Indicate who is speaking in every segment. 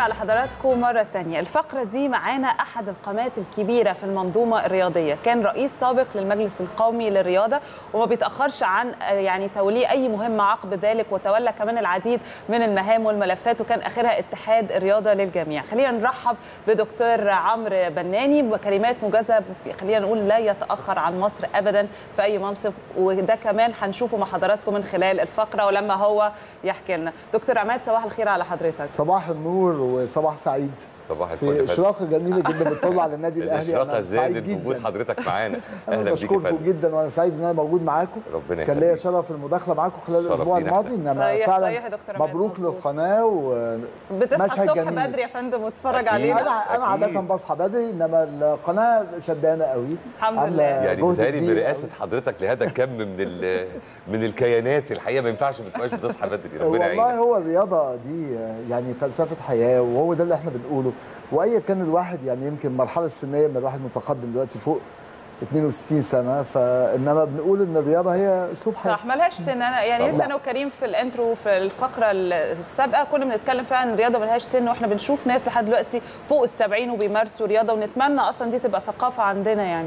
Speaker 1: على حضراتكم مرة تانية الفقرة دي معانا أحد القامات الكبيرة في المنظومة الرياضية كان رئيس سابق للمجلس القومي للرياضة وما بيتأخرش عن يعني توليه أي مهمة عقب ذلك وتولى كمان العديد من المهام والملفات وكان آخرها اتحاد الرياضة للجميع خلينا نرحب بدكتور عمرو بناني وكلمات موجزة خلينا نقول لا يتأخر عن مصر أبدا في أي منصب وده كمان هنشوفه مع حضراتكم من خلال الفقرة ولما هو يحكي لنا دكتور عماد صباح الخير على حضرتك
Speaker 2: صباح النور وصباح سعيد
Speaker 3: صباح الفل
Speaker 2: في
Speaker 3: يا فندم.
Speaker 2: اشراقه جميله جدا بتطل على النادي الاهلي
Speaker 3: الاشراقه
Speaker 2: أنا سعيد
Speaker 3: زادت بوجود
Speaker 2: جدا
Speaker 3: حضرتك معانا
Speaker 2: انا
Speaker 3: اهلا بيك يا
Speaker 2: بشكركم
Speaker 3: فندم
Speaker 2: جدا وانا سعيد ان انا موجود معاكم
Speaker 3: ربنا
Speaker 2: كان ليا
Speaker 3: يخليك
Speaker 2: شرف المداخله معاكم خلال
Speaker 3: شرف
Speaker 2: الاسبوع
Speaker 3: لينا
Speaker 2: الماضي
Speaker 3: إحنا.
Speaker 2: انما
Speaker 1: صحيح-
Speaker 2: فعلا
Speaker 1: صحيح يا دكتور عماد،
Speaker 2: مبروك
Speaker 1: مظبوط.
Speaker 2: للقناه و
Speaker 1: بتصحى
Speaker 2: مشهد
Speaker 1: الصبح
Speaker 2: جميل.
Speaker 1: بدري يا فندم وتتفرج
Speaker 3: أكيد.
Speaker 1: علينا
Speaker 2: انا انا
Speaker 3: أكيد.
Speaker 2: عاده بصحى بدري انما القناه شدانه قوي
Speaker 1: الحمد
Speaker 2: عاملة
Speaker 1: لله.
Speaker 3: يعني
Speaker 2: جهد
Speaker 3: بيتهيألي
Speaker 2: كبير
Speaker 3: برئاسه
Speaker 2: أوي.
Speaker 3: حضرتك لهذا الكم من ال- من الكيانات الحقيقه ما ينفعش ما تبقاش بتصحى بدري ربنا
Speaker 2: والله
Speaker 3: يعينك
Speaker 2: هو الرياضه دي يعني فلسفه حياه وهو ده اللي احنا بنقوله وايا كان الواحد يعني يمكن المرحله السنيه من الواحد متقدم دلوقتي فوق 62 سنه فانما بنقول ان الرياضه هي اسلوب حياه
Speaker 1: صح ملهاش سن انا يعني
Speaker 3: طبعا.
Speaker 1: لسه انا وكريم في الانترو في الفقره السابقه كنا بنتكلم فعلا ان الرياضه ملهاش سن واحنا بنشوف ناس لحد دلوقتي فوق ال 70 وبيمارسوا رياضه ونتمنى اصلا دي تبقى ثقافه عندنا يعني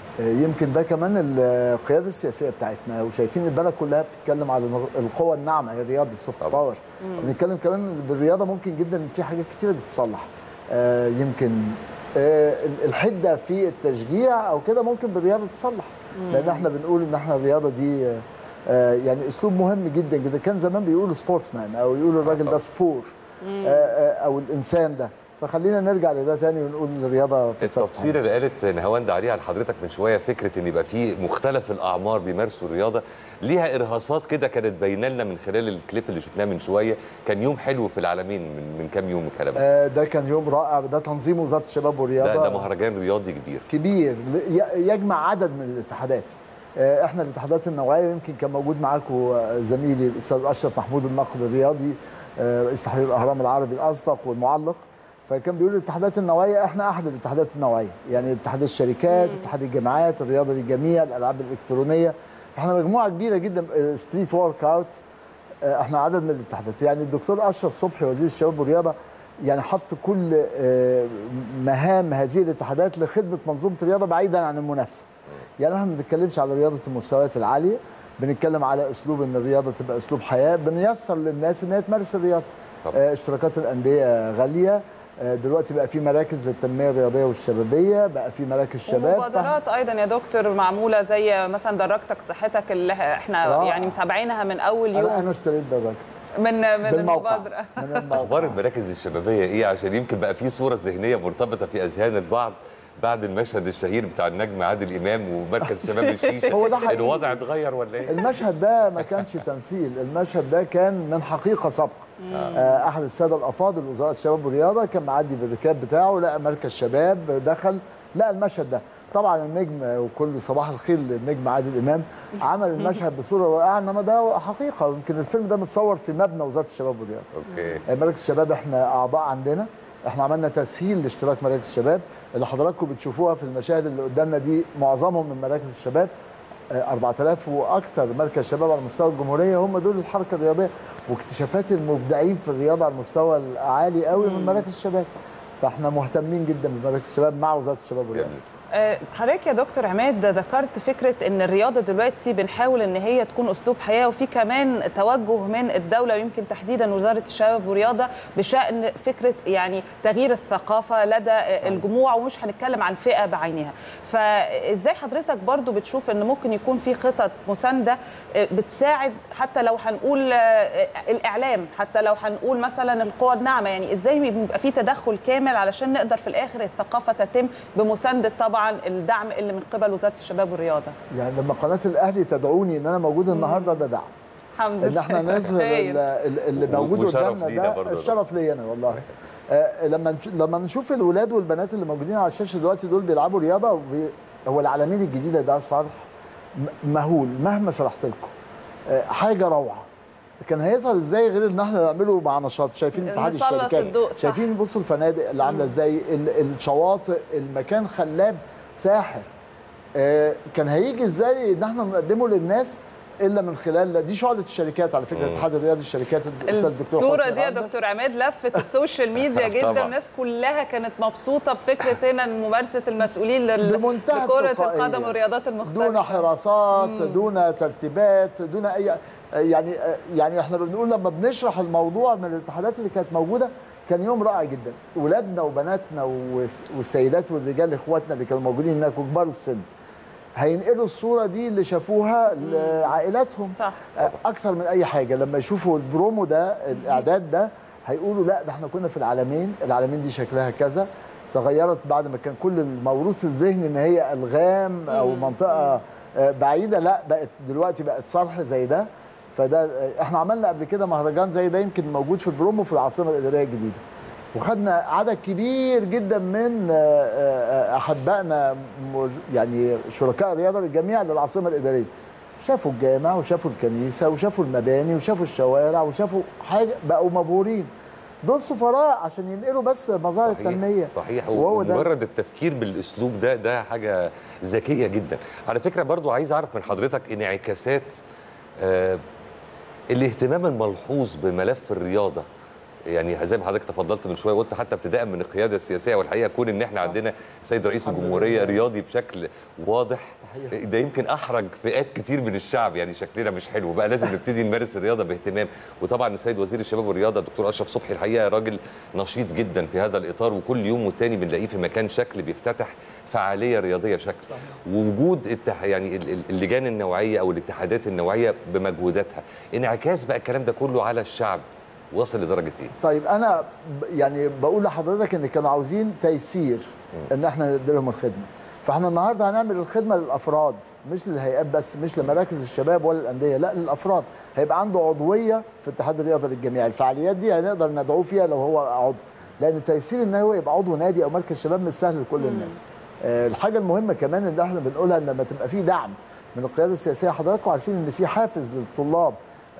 Speaker 2: يمكن ده كمان القياده السياسيه بتاعتنا وشايفين البلد كلها بتتكلم على القوه الناعمه هي الرياضه السوفت
Speaker 3: طبعا.
Speaker 2: باور بنتكلم كمان بالرياضه ممكن جدا في حاجات كتيره بتتصلح آه، يمكن آه، الحده في التشجيع او كده ممكن بالرياضه تصلح لان احنا بنقول ان احنا الرياضه دي آه، آه، يعني اسلوب مهم جدا جدا كان زمان بيقولوا سبورتس مان او يقولوا الراجل ده سبور آه، آه، او الانسان ده فخلينا نرجع لده تاني ونقول الرياضه فلسفة
Speaker 3: التفسير اللي قالت نهاوند عليه على حضرتك من شويه فكره ان يبقى في مختلف الاعمار بيمارسوا الرياضه ليها ارهاصات كده كانت باينه لنا من خلال الكليب اللي شفناه من شويه كان يوم حلو في العالمين من من كام يوم الكلام ده
Speaker 2: آه، ده كان يوم رائع ده تنظيم وزاره الشباب والرياضه
Speaker 3: ده, ده مهرجان رياضي كبير
Speaker 2: كبير ي- يجمع عدد من الاتحادات آه، احنا الاتحادات النوعيه يمكن كان موجود معاكم آه، زميلي الاستاذ اشرف محمود النقد الرياضي آه، رئيس تحرير الاهرام العربي الاسبق والمعلق فكان بيقول الاتحادات النوعيه احنا احد الاتحادات النوعيه يعني اتحاد الشركات اتحاد الجامعات الرياضه للجميع الالعاب الالكترونيه احنا مجموعه كبيره جدا ستريت ورك اوت آه، احنا عدد من الاتحادات يعني الدكتور اشرف صبحي وزير الشباب والرياضه يعني حط كل آه، مهام هذه الاتحادات لخدمه منظومه الرياضه بعيدا عن المنافسه يعني احنا ما بنتكلمش على رياضه المستويات العاليه بنتكلم على اسلوب ان الرياضه تبقى اسلوب حياه بنيسر للناس ان هي تمارس الرياضه
Speaker 3: طبعا.
Speaker 2: آه، اشتراكات الانديه غاليه آه، دلوقتي بقى في مراكز للتنميه الرياضيه والشبابيه بقى في مراكز شباب
Speaker 1: ومبادرات ايضا يا دكتور معموله زي مثلا درجتك صحتك اللي احنا
Speaker 2: رائع.
Speaker 1: يعني متابعينها من اول
Speaker 2: انا
Speaker 1: يوم
Speaker 2: انا اشتريت دراجه
Speaker 1: من من
Speaker 2: بالموقع
Speaker 1: المبادره
Speaker 2: من الموقع
Speaker 3: اخبار المراكز الشبابيه ايه عشان يمكن بقى في صوره ذهنيه مرتبطه في اذهان البعض بعد المشهد الشهير بتاع النجم عادل امام ومركز شباب الشيشه
Speaker 2: هو ده حقيقي.
Speaker 3: الوضع اتغير ولا ايه؟
Speaker 2: المشهد ده ما كانش تمثيل المشهد ده كان من حقيقه سابقه آه، احد الساده الافاضل وزاره الشباب والرياضه كان معدي بالركاب بتاعه لقى مركز شباب دخل لقى المشهد ده طبعا النجم وكل صباح الخير للنجم عادل امام عمل المشهد بصوره رائعه انما ده حقيقه يمكن الفيلم ده متصور في مبنى وزاره الشباب والرياضه
Speaker 3: اوكي
Speaker 2: مراكز الشباب احنا اعضاء عندنا احنا عملنا تسهيل لاشتراك مراكز الشباب اللي حضراتكم بتشوفوها في المشاهد اللي قدامنا دي معظمهم من مراكز الشباب آه، 4000 واكثر مركز شباب على مستوى الجمهوريه هم دول الحركه الرياضيه واكتشافات المبدعين في الرياضه على المستوى العالي قوي من مراكز الشباب فاحنا مهتمين جدا بمراكز الشباب مع وزاره الشباب والرياضه
Speaker 3: جميل
Speaker 1: آه، حضرتك يا دكتور عماد ذكرت فكره ان الرياضه دلوقتي بنحاول ان هي تكون اسلوب حياه وفي كمان توجه من الدوله ويمكن تحديدا وزاره الشباب والرياضه بشان فكره يعني تغيير الثقافه لدى آه، الجموع ومش هنتكلم عن فئه بعينها فازاي حضرتك برضو بتشوف ان ممكن يكون في خطط مسانده آه، بتساعد حتى لو هنقول آه، الاعلام حتى لو هنقول مثلا القوى الناعمه يعني ازاي بيبقى في تدخل كامل علشان نقدر في الاخر الثقافه تتم بمسانده طبعا الدعم اللي من قبل وزاره الشباب والرياضه
Speaker 2: يعني لما قناه الاهلي تدعوني ان انا موجود النهارده ده دعم
Speaker 1: الحمد
Speaker 2: ان
Speaker 1: لله
Speaker 2: احنا نظهر
Speaker 1: هايل.
Speaker 2: ال- ال- اللي
Speaker 3: و-
Speaker 2: موجود
Speaker 3: وشرف
Speaker 2: قدامنا
Speaker 3: لينا
Speaker 2: ده
Speaker 3: برضه.
Speaker 2: الشرف ليا انا والله آه، لما نش- لما نشوف الولاد والبنات اللي موجودين على الشاشه دلوقتي دول بيلعبوا رياضه وبي... هو العالمين الجديده ده صرح م- مهول مهما شرحت لكم آه، حاجه روعه كان هيظهر ازاي غير ان احنا نعمله مع نشاط شايفين اتحاد
Speaker 1: نسلط
Speaker 2: الشركات
Speaker 1: الضوء، صح.
Speaker 2: شايفين بصوا الفنادق اللي عامله ازاي ال- الشواطئ المكان خلاب ساحر آه، كان هيجي ازاي ان احنا نقدمه للناس الا من خلال دي شعله الشركات على فكره الاتحاد الرياضي الشركات الاستاذ الدكتور
Speaker 1: الصوره
Speaker 2: حسني
Speaker 1: دي يا
Speaker 2: رندل.
Speaker 1: دكتور عماد لفت السوشيال ميديا جدا
Speaker 3: طبعاً.
Speaker 1: الناس كلها كانت مبسوطه بفكره هنا ممارسه المسؤولين لل-
Speaker 2: بمنتهى
Speaker 1: لكره
Speaker 2: التلقائية.
Speaker 1: القدم والرياضات المختلفه
Speaker 2: دون حراسات دون ترتيبات دون اي يعني يعني احنا بنقول لما بنشرح الموضوع من الاتحادات اللي كانت موجوده كان يوم رائع جدا ولادنا وبناتنا والس- والسيدات والرجال اخواتنا اللي كانوا موجودين هناك وكبار السن هينقلوا الصوره دي اللي شافوها لعائلاتهم
Speaker 1: صح.
Speaker 2: اكثر من اي حاجه لما يشوفوا البرومو ده الاعداد ده هيقولوا لا ده احنا كنا في العالمين العالمين دي شكلها كذا تغيرت بعد ما كان كل الموروث الذهني ان هي الغام او منطقه آه، بعيده لا بقت دلوقتي بقت صرح زي ده فده آه، احنا عملنا قبل كده مهرجان زي ده يمكن موجود في البرومو في العاصمه الاداريه الجديده وخدنا عدد كبير جدا من آه، آه، احبائنا مر- يعني شركاء الرياضه للجميع للعاصمه الاداريه شافوا الجامع وشافوا الكنيسه وشافوا المباني وشافوا الشوارع وشافوا حاجه بقوا مبهورين دول سفراء عشان ينقلوا بس مظاهر التنميه
Speaker 3: صحيح
Speaker 2: وهو ده
Speaker 3: ومجرد التفكير بالاسلوب ده ده حاجه ذكيه جدا على فكره برضو عايز اعرف من حضرتك انعكاسات آه الاهتمام الملحوظ بملف الرياضه يعني زي ما حضرتك تفضلت من شويه وقلت حتى ابتداء من القياده السياسيه والحقيقه كون ان احنا عندنا سيد رئيس
Speaker 2: الحمد
Speaker 3: الجمهوريه
Speaker 2: لله.
Speaker 3: رياضي بشكل واضح
Speaker 2: صحيح.
Speaker 3: ده يمكن احرج فئات كتير من الشعب يعني شكلنا مش حلو بقى لازم نبتدي نمارس الرياضه باهتمام وطبعا السيد وزير الشباب والرياضه الدكتور اشرف صبحي الحقيقه راجل نشيط جدا في هذا الاطار وكل يوم والتاني بنلاقيه في مكان شكل بيفتتح فعاليه رياضيه شكل ووجود التح... يعني ال- ال- اللجان النوعيه او الاتحادات النوعيه بمجهوداتها انعكاس بقى الكلام ده كله على الشعب وصل لدرجه ايه؟
Speaker 2: طيب انا ب- يعني بقول لحضرتك ان كانوا عاوزين تيسير ان احنا ندي لهم الخدمه فاحنا النهارده هنعمل الخدمه للافراد مش للهيئات بس مش لمراكز الشباب ولا الانديه لا للافراد هيبقى عنده عضويه في اتحاد الرياضه للجميع الفعاليات دي هنقدر ندعوه فيها لو هو عضو لان تيسير ان هو يبقى عضو نادي او مركز شباب مش سهل لكل الناس آه، الحاجه المهمه كمان اللي احنا بنقولها ان لما تبقى في دعم من القياده السياسيه حضراتكم عارفين ان في حافز للطلاب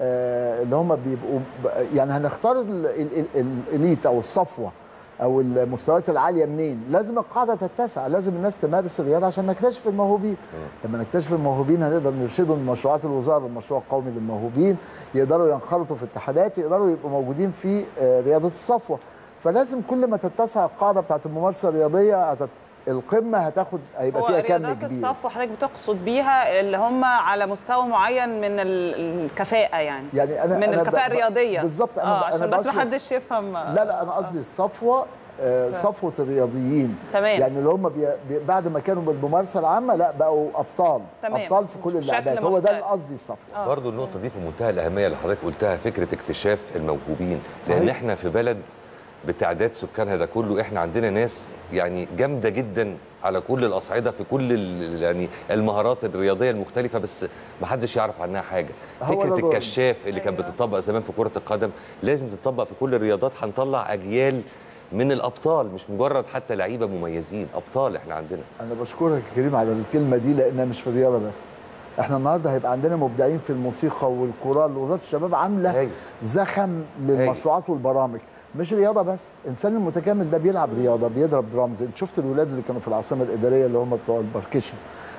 Speaker 2: آه، اللي هم بيبقوا ب- يعني هنختار ال- ال- ال- الاليت او الصفوه او المستويات العاليه منين لازم القاعده تتسع لازم الناس تمارس الرياضه عشان نكتشف الموهوبين لما نكتشف الموهوبين هنقدر نرشدهم لمشروعات الوزاره المشروع القومي للموهوبين يقدروا ينخرطوا في اتحادات يقدروا يبقوا موجودين في آه، رياضه الصفوه فلازم كل ما تتسع القاعده بتاعت الممارسه الرياضيه هتت... القمه هتاخد هيبقى
Speaker 1: هو
Speaker 2: فيها كم
Speaker 1: رياضات
Speaker 2: كبير
Speaker 1: الصف حضرتك بتقصد بيها اللي هم على مستوى معين من ال- الكفاءه يعني
Speaker 2: يعني انا
Speaker 1: من
Speaker 2: أنا ب-
Speaker 1: الكفاءه
Speaker 2: ب-
Speaker 1: الرياضيه
Speaker 2: بالظبط انا
Speaker 1: اه
Speaker 2: ب-
Speaker 1: عشان
Speaker 2: انا
Speaker 1: بس ما
Speaker 2: بصرف-
Speaker 1: حدش يفهم
Speaker 2: لا لا انا قصدي الصفوه آه، صفوه الرياضيين
Speaker 1: تمام.
Speaker 2: يعني اللي هم بي بي بعد ما كانوا بالممارسه العامه لا بقوا ابطال
Speaker 1: تمام.
Speaker 2: ابطال في كل
Speaker 1: بشكل
Speaker 2: اللعبات هو ده
Speaker 1: مختلف.
Speaker 2: اللي قصدي الصفوه
Speaker 3: برضه النقطة دي في منتهى الأهمية اللي حضرتك قلتها فكرة اكتشاف الموهوبين لأن
Speaker 2: صحيح.
Speaker 3: احنا في بلد بتعداد سكانها ده كله احنا عندنا ناس يعني جامدة جدا على كل الأصعدة في كل ال- يعني المهارات الرياضية المختلفة بس ما حدش يعرف عنها حاجة
Speaker 2: هو ده
Speaker 3: فكرة
Speaker 2: دورنا.
Speaker 3: الكشاف اللي كانت
Speaker 1: أيوة.
Speaker 3: بتطبق زمان في كرة القدم لازم تطبق في كل الرياضات هنطلع أجيال من الأبطال مش مجرد حتى لعيبة مميزين أبطال احنا عندنا
Speaker 2: انا بشكرك يا كريم على الكلمه دي لانها مش في الرياضه بس احنا النهارده هيبقى عندنا مبدعين في الموسيقى والكورال وزاره الشباب عامله
Speaker 3: هايل.
Speaker 2: زخم للمشروعات والبرامج مش رياضه بس الانسان المتكامل ده بيلعب رياضه بيضرب درامز انت شفت الولاد اللي كانوا في العاصمه الاداريه اللي هم بتوع البركشن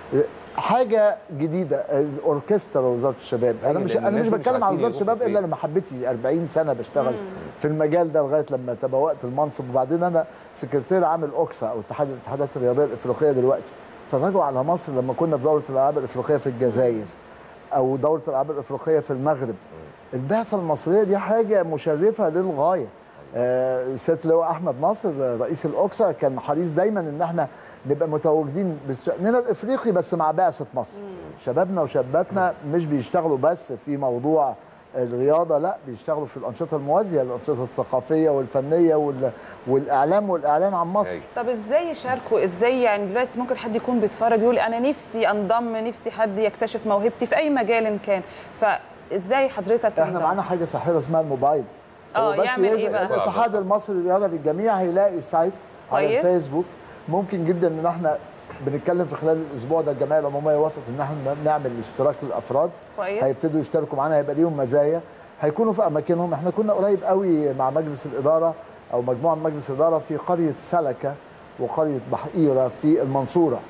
Speaker 2: حاجه جديده الاوركسترا وزاره الشباب انا
Speaker 3: أيوة،
Speaker 2: مش
Speaker 3: لأن
Speaker 2: انا مش
Speaker 3: الناس مش
Speaker 2: بتكلم على
Speaker 3: عارفين
Speaker 2: وزاره الشباب
Speaker 3: يروحوا
Speaker 2: الا
Speaker 3: فين.
Speaker 2: لما حبيتي 40 سنه بشتغل في المجال ده لغايه لما تبوأت المنصب وبعدين انا سكرتير عام اوكسا او اتحاد الاتحادات الرياضيه الافريقيه دلوقتي اتفرجوا على مصر لما كنا في دوره الالعاب الافريقيه في الجزائر او دوره الالعاب الافريقيه في المغرب البعثه المصريه دي حاجه مشرفه للغايه آه، سياده اللواء احمد ناصر آه، رئيس الاوكسا كان حريص دايما ان احنا نبقى متواجدين بشأننا الافريقي بس مع بعثه مصر شبابنا وشاباتنا مش بيشتغلوا بس في موضوع الرياضه لا بيشتغلوا في الانشطه الموازيه الانشطه الثقافيه والفنيه وال... والاعلام والاعلان عن مصر
Speaker 3: أيوة.
Speaker 1: طب ازاي يشاركوا ازاي يعني دلوقتي ممكن حد يكون بيتفرج يقول انا نفسي انضم نفسي حد يكتشف موهبتي في اي مجال إن كان فازاي حضرتك
Speaker 2: احنا
Speaker 1: ينضم؟
Speaker 2: معانا حاجه ساحره اسمها الموبايل
Speaker 1: آه،
Speaker 2: هو بس
Speaker 1: يعمل إيه
Speaker 2: يقدر-
Speaker 1: بقى؟
Speaker 2: الاتحاد المصري للرياضه للجميع هيلاقي سايت على
Speaker 1: كويس.
Speaker 2: الفيسبوك ممكن جدا ان احنا بنتكلم في خلال الاسبوع ده الجمعيه العموميه وافقت ان احنا نعمل اشتراك للافراد
Speaker 1: كويس.
Speaker 2: هيبتدوا يشتركوا معانا هيبقى ليهم مزايا هيكونوا في اماكنهم احنا كنا قريب قوي مع مجلس الاداره او مجموعه من مجلس الاداره في قريه سلكه وقريه بحيره في المنصوره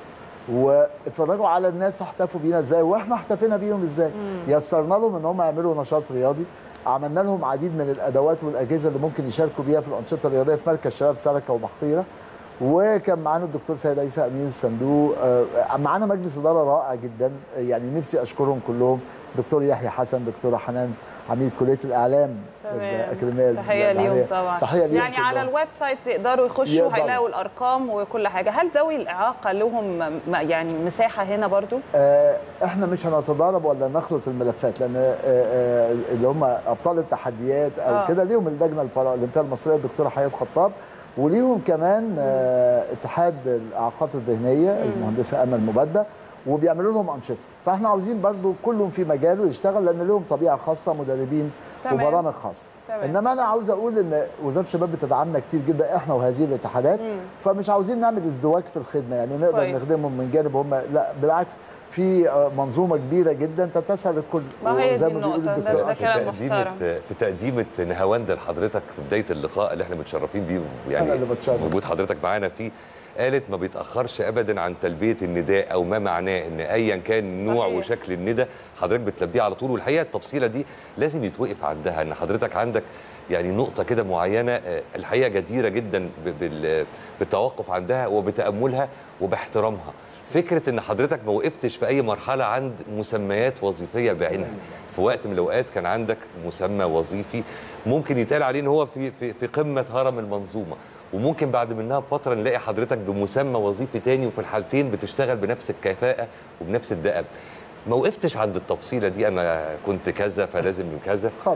Speaker 2: واتفرجوا على الناس احتفوا بينا ازاي واحنا احتفينا بيهم ازاي يسرنا لهم ان هم يعملوا نشاط رياضي عملنا لهم عديد من الادوات والاجهزه اللي ممكن يشاركوا بيها في الانشطه الرياضيه في مركز شباب سلكه وبحقيره وكان معانا الدكتور سيد عيسى امين الصندوق آه، معانا مجلس اداره رائع جدا يعني نفسي اشكرهم كلهم دكتور يحيى حسن دكتوره حنان عميد كليه الاعلام في الاكاديميه
Speaker 1: تحيه ليهم
Speaker 2: الإعلامية.
Speaker 1: طبعا
Speaker 2: تحيه ليهم
Speaker 1: يعني على
Speaker 2: كلهم.
Speaker 1: الويب سايت يقدروا يخشوا
Speaker 2: يقدروا.
Speaker 1: هيلاقوا الارقام وكل حاجه هل ذوي الاعاقه لهم م- يعني مساحه هنا برضو
Speaker 2: آه، احنا مش هنتضارب ولا نخلط الملفات لان آه، آه، اللي هم ابطال التحديات او
Speaker 1: آه.
Speaker 2: كده ليهم اللجنه البارالمبيه المصريه الدكتوره حياه خطاب وليهم كمان آه، اتحاد الاعاقات الذهنيه المهندسه امل مبدع وبيعملوا لهم انشطه فاحنا عاوزين برضو كلهم في مجاله يشتغل لان لهم طبيعه خاصه مدربين
Speaker 1: تمام.
Speaker 2: وبرامج خاصه
Speaker 1: تمام.
Speaker 2: انما انا عاوز اقول ان وزاره الشباب بتدعمنا كتير جدا احنا وهذه الاتحادات فمش عاوزين نعمل ازدواج في الخدمه يعني نقدر
Speaker 1: كويس.
Speaker 2: نخدمهم من جانب هم لا بالعكس في آه، منظومه كبيره جدا تتسع للكل
Speaker 1: ما هي
Speaker 2: وزي
Speaker 1: دي
Speaker 2: بيقول
Speaker 1: النقطة.
Speaker 2: الدكتور
Speaker 1: ده- ده
Speaker 3: في
Speaker 1: كلام
Speaker 3: تقديمة
Speaker 1: محترم.
Speaker 3: في تقديمة نهاوند لحضرتك في بداية اللقاء اللي احنا متشرفين بيه يعني
Speaker 2: أنا اللي بتشرف.
Speaker 3: وجود حضرتك معانا فيه قالت ما بيتأخرش أبدا عن تلبية النداء أو ما معناه إن أيا كان نوع
Speaker 1: صحيح.
Speaker 3: وشكل الندى حضرتك بتلبيه على طول والحقيقة التفصيلة دي لازم يتوقف عندها إن حضرتك عندك يعني نقطة كده معينة آه، الحقيقة جديرة جدا ب- بال- بالتوقف عندها وبتأملها وباحترامها فكرة إن حضرتك ما وقفتش في أي مرحلة عند مسميات وظيفية بعينها في وقت من الأوقات كان عندك مسمى وظيفي ممكن يتقال عليه إن هو في في في قمة هرم المنظومة وممكن بعد منها بفترة نلاقي حضرتك بمسمى وظيفي تاني وفي الحالتين بتشتغل بنفس الكفاءة وبنفس الدأب ما وقفتش عند التفصيلة دي أنا كنت كذا فلازم من كذا
Speaker 2: خالص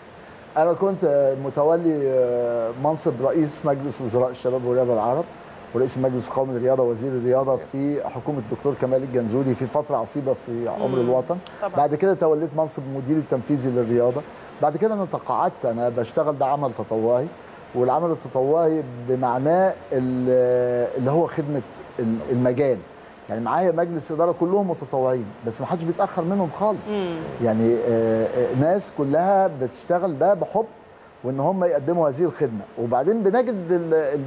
Speaker 2: انا كنت آه، متولي آه، منصب رئيس مجلس وزراء الشباب والرياضه العرب ورئيس المجلس القومي للرياضه وزير الرياضه في حكومه الدكتور كمال الجنزوري في فتره عصيبه في عمر الوطن
Speaker 1: طبعاً.
Speaker 2: بعد كده توليت منصب المدير التنفيذي للرياضه بعد كده انا تقاعدت انا بشتغل ده عمل تطوعي والعمل التطوعي بمعناه ال- اللي هو خدمه ال- المجال يعني معايا مجلس اداره كلهم متطوعين بس ما حدش بيتاخر منهم خالص يعني آه، آه، ناس كلها بتشتغل ده بحب وان هم يقدموا هذه الخدمه وبعدين بنجد ال ال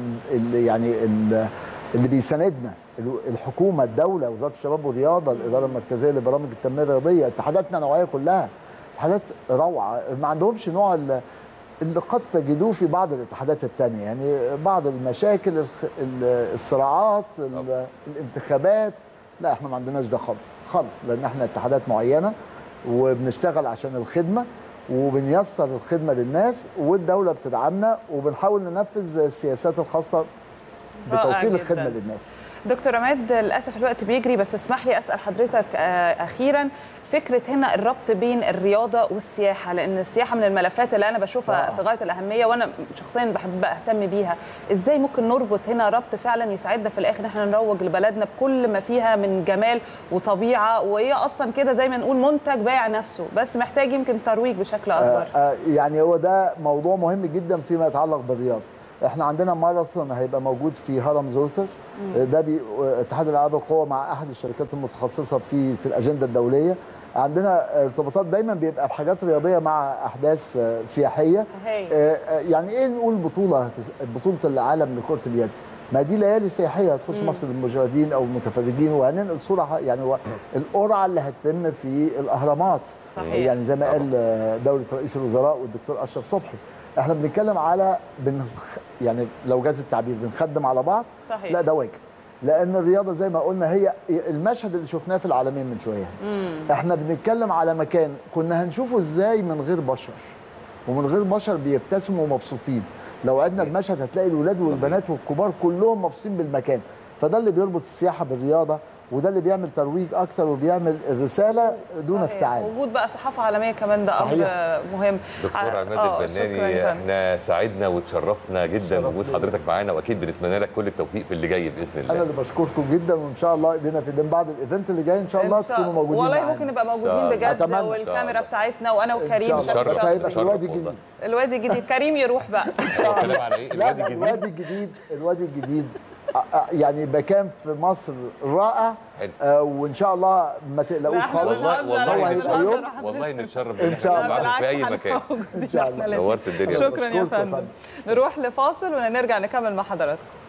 Speaker 2: ال يعني ال اللي بيساندنا ال- الحكومه الدوله وزاره الشباب والرياضه الاداره المركزيه لبرامج التنميه الرياضيه اتحاداتنا نوعيه كلها اتحادات روعه ما عندهمش نوع ال- اللي قد تجدوه في بعض الاتحادات التانية يعني بعض المشاكل الخ- ال- الصراعات ال- الانتخابات لا احنا ما عندناش ده خالص خالص لان احنا اتحادات معينه وبنشتغل عشان الخدمه وبنيسر الخدمه للناس والدوله بتدعمنا وبنحاول ننفذ السياسات الخاصه
Speaker 1: رائع
Speaker 2: بتوصيل
Speaker 1: جداً.
Speaker 2: الخدمه للناس
Speaker 1: دكتور عماد للاسف الوقت بيجري بس اسمح لي اسال حضرتك آه، اخيرا فكره هنا الربط بين الرياضه والسياحه لان السياحه من الملفات اللي انا بشوفها
Speaker 2: آه.
Speaker 1: في غايه الاهميه وانا شخصيا بحب اهتم بيها ازاي ممكن نربط هنا ربط فعلا يساعدنا في الاخر ان احنا نروج لبلدنا بكل ما فيها من جمال وطبيعه وهي اصلا كده زي ما نقول منتج بايع نفسه بس محتاج يمكن ترويج بشكل اكبر
Speaker 2: آه، آه، يعني هو ده موضوع مهم جدا فيما يتعلق بالرياضه احنا عندنا ماراثون هيبقى موجود في هرم زوسر آه، ده بي آه، اتحاد الالعاب القوى مع احد الشركات المتخصصه في في الاجنده الدوليه عندنا ارتباطات دايما بيبقى بحاجات رياضيه مع احداث آه، سياحيه
Speaker 1: هاي.
Speaker 2: آه، آه، يعني ايه نقول بطوله هتس- بطوله العالم لكره اليد ما دي ليالي سياحيه هتخش مصر للمشاهدين او المتفرجين وهننقل صوره ح- يعني هو القرعه اللي هتتم في الاهرامات
Speaker 1: صحيح.
Speaker 2: يعني زي ما قال آه، دوله رئيس الوزراء والدكتور اشرف صبحي احنا بنتكلم على بنخ... يعني لو جاز التعبير بنخدم على بعض
Speaker 1: صحيح.
Speaker 2: لا ده واجب لان الرياضه زي ما قلنا هي المشهد اللي شفناه في العالمين من شويه احنا بنتكلم على مكان كنا هنشوفه ازاي من غير بشر ومن غير بشر بيبتسموا ومبسوطين لو عدنا المشهد هتلاقي الولاد والبنات والكبار كلهم مبسوطين بالمكان فده اللي بيربط السياحه بالرياضه وده اللي بيعمل ترويج اكتر وبيعمل الرساله دون
Speaker 1: صحيح.
Speaker 2: افتعال
Speaker 1: وجود بقى صحافه عالميه كمان ده امر
Speaker 2: صحيح.
Speaker 1: مهم
Speaker 3: دكتور
Speaker 1: ع-
Speaker 3: عماد
Speaker 1: آه،
Speaker 3: البناني
Speaker 1: شكراً جداً.
Speaker 3: احنا سعدنا وتشرفنا جدا
Speaker 2: شرف
Speaker 3: وجود
Speaker 2: ليا.
Speaker 3: حضرتك معانا واكيد بنتمنى لك كل التوفيق في اللي جاي باذن
Speaker 2: انا
Speaker 3: الله
Speaker 2: اللي بشكركم جدا وان شاء الله ايدينا في ايدين بعض الايفنت اللي جاي ان شاء الله
Speaker 1: إن شاء-
Speaker 2: تكونوا موجودين
Speaker 1: والله
Speaker 2: معانا.
Speaker 1: ممكن نبقى
Speaker 3: شاء
Speaker 1: موجودين
Speaker 3: الله.
Speaker 1: بجد
Speaker 2: أتمنى.
Speaker 1: والكاميرا بتاعتنا وانا
Speaker 2: ان
Speaker 1: وكريم
Speaker 2: شاء
Speaker 1: بشكل
Speaker 2: الله
Speaker 3: شرف.
Speaker 2: بس هيبقى في
Speaker 3: شرف
Speaker 2: الوادي
Speaker 3: والله.
Speaker 2: الجديد
Speaker 1: الوادي الجديد كريم يروح بقى
Speaker 3: الكلام على ايه
Speaker 2: لا
Speaker 3: الوادي
Speaker 2: لا
Speaker 3: الجديد
Speaker 2: الوادي الجديد الوادي الجديد آه، آه، يعني مكان في مصر رائع
Speaker 3: حلو.
Speaker 2: آه، وان شاء الله ما تقلقوش
Speaker 1: لا، إحنا
Speaker 2: خالص
Speaker 3: والله
Speaker 1: بنهزر،
Speaker 3: والله
Speaker 2: هو هيبقى
Speaker 3: نتشرف
Speaker 2: يوم
Speaker 3: والله نتشرف
Speaker 2: إن
Speaker 3: ان
Speaker 2: شاء
Speaker 3: شاء
Speaker 2: الله.
Speaker 3: الله في اي مكان
Speaker 2: إن شاء الله.
Speaker 3: نورت الدنيا
Speaker 1: شكرا يا
Speaker 2: بشكركم يا
Speaker 1: فندم
Speaker 2: فندم.
Speaker 1: نروح لفاصل ونرجع نكمل مع حضراتكم